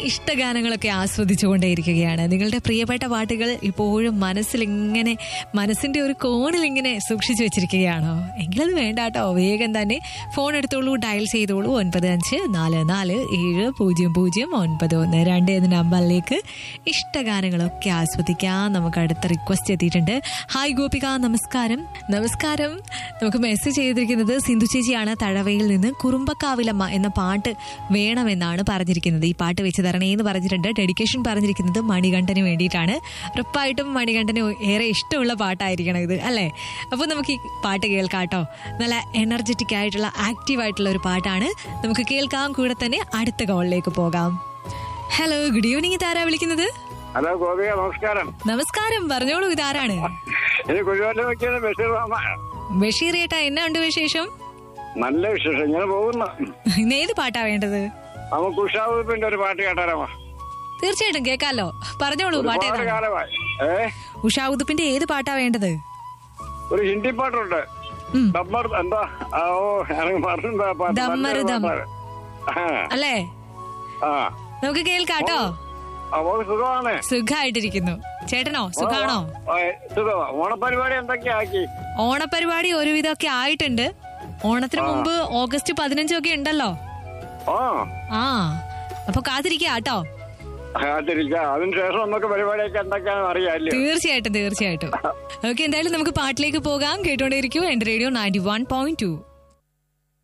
ഇഷ്ടഗാനങ്ങളൊക്കെ ആസ്വദിച്ചുകൊണ്ടേയിരിക്കുകയാണ് നിങ്ങളുടെ പ്രിയപ്പെട്ട പാട്ടുകൾ ഇപ്പോഴും മനസ്സിൽ ഇങ്ങനെ മനസ്സിന്റെ ഒരു കോണിൽ ഇങ്ങനെ സൂക്ഷിച്ചു വെച്ചിരിക്കുകയാണോ എങ്കിലത് വേണ്ട കേട്ടോ വേഗം തന്നെ ഫോൺ എടുത്തോളൂ ഡയൽ ചെയ്തോളൂ ഒൻപത് അഞ്ച് നാല് നാല് ഏഴ് പൂജ്യം പൂജ്യം ഒൻപത് ഒന്ന് രണ്ട് എന്ന നമ്പറിലേക്ക് ഇഷ്ടഗാനങ്ങളൊക്കെ ആസ്വദിക്കാം നമുക്ക് അടുത്ത റിക്വസ്റ്റ് എത്തിയിട്ടുണ്ട് ഹായ് ഗോപിക നമസ്കാരം നമസ്കാരം നമുക്ക് മെസ്സേജ് ചെയ്തിരിക്കുന്നത് സിന്ധു ചേച്ചിയാണ് തഴവയിൽ നിന്ന് കുറുമ്പക്കാവിലമ്മ എന്ന പാട്ട് വേണമെന്നാണ് പറഞ്ഞിരിക്കുന്നത് ഈ പാട്ട് വെച്ച് തരണേ എന്ന് പറഞ്ഞിട്ടുണ്ട് ഡെഡിക്കേഷൻ പറഞ്ഞിരിക്കുന്നത് മണികണ്ഠന് വേണ്ടിയിട്ടാണ് ഉറപ്പായിട്ടും മണികണ്ഠന് ഏറെ ഇഷ്ടമുള്ള പാട്ടായിരിക്കണം ഇത് അല്ലേ അപ്പോൾ നമുക്ക് ഈ പാട്ട് കേൾക്കാട്ടോ നല്ല എനർജറ്റിക് ആയിട്ടുള്ള ആക്റ്റീവ് ആയിട്ടുള്ള ഒരു പാട്ടാണ് നമുക്ക് കേൾക്കാം കൂടെ തന്നെ അടുത്ത കോളിലേക്ക് പോകാം ഹലോ ഗുഡ് ഈവനിങ് ഇതാരാ വിളിക്കുന്നത് ഹലോ ഗോപിക നമസ്കാരം നമസ്കാരം പറഞ്ഞോളൂ ഇതാരാണ് എനിക്ക് കുഴിവാലിൽ നോക്കിയത് ബഷീർ മാമ ബഷീർ ഏട്ടാ എന്നാ ഉണ്ട് വിശേഷം നല്ല വിശേഷം ഇങ്ങനെ പോകുന്നു ഇന്ന് ഏത് പാട്ടാ വേണ്ടത് നമുക്ക് ഉഷാവുപ്പിന്റെ ഒരു പാട്ട് കേട്ടാരാമോ തീർച്ചയായിട്ടും കേൾക്കാലോ പറഞ്ഞോളൂ പാട്ട് ഒരുപാട് ഏതാണ് കാലമായി ഏ ഉഷാ ഉതുപ്പിന്റെ ഏത് പാട്ടാ വേണ്ടത് ഒരു ഹിന്ദി പാട്ടുണ്ട് ഉം. ഡമ്മർ എന്താ ആ, ഓ എനിക്ക് മറന്നെന്താ പാട്ട് ദമ്മറുദം. നല്ലൊരു പാട്ടാണ്. ആ, അല്ലേ ആ നമുക്ക് കേൾക്കാട്ടോ നമുക്ക് സുഖമാണ് സുഖായിട്ടിരിക്കുന്നു ചേട്ടനോ സുഖാണോ ഓ, സുഖമാ ഓണപരിപാടി എന്തൊക്കെയാ ആക്കി ഓണപരിപാടി ഒരുവിധമൊക്കെ ആയിട്ടുണ്ട് ഓണത്തിന് മുമ്പ് ഓഗസ്റ്റ് പതിനഞ്ചൊക്കെ ഉണ്ടല്ലോ ആ ആ അപ്പൊ കാത്തിരിക്കുക കേട്ടോ കാത്തിരിക്കാം അതിന് ശേഷം നമുക്ക് പരിപാടിയൊക്കെ എന്തൊക്കെയാണെന്ന് അറിയാമല്ലോ തീർച്ചയായിട്ടും തീർച്ചയായിട്ടും ഓക്കെ എന്തായാലും നമുക്ക് പാട്ടിലേക്ക് പോകാം കേട്ടോണ്ടേയിരിക്കും എന്റെ radio ninety one point to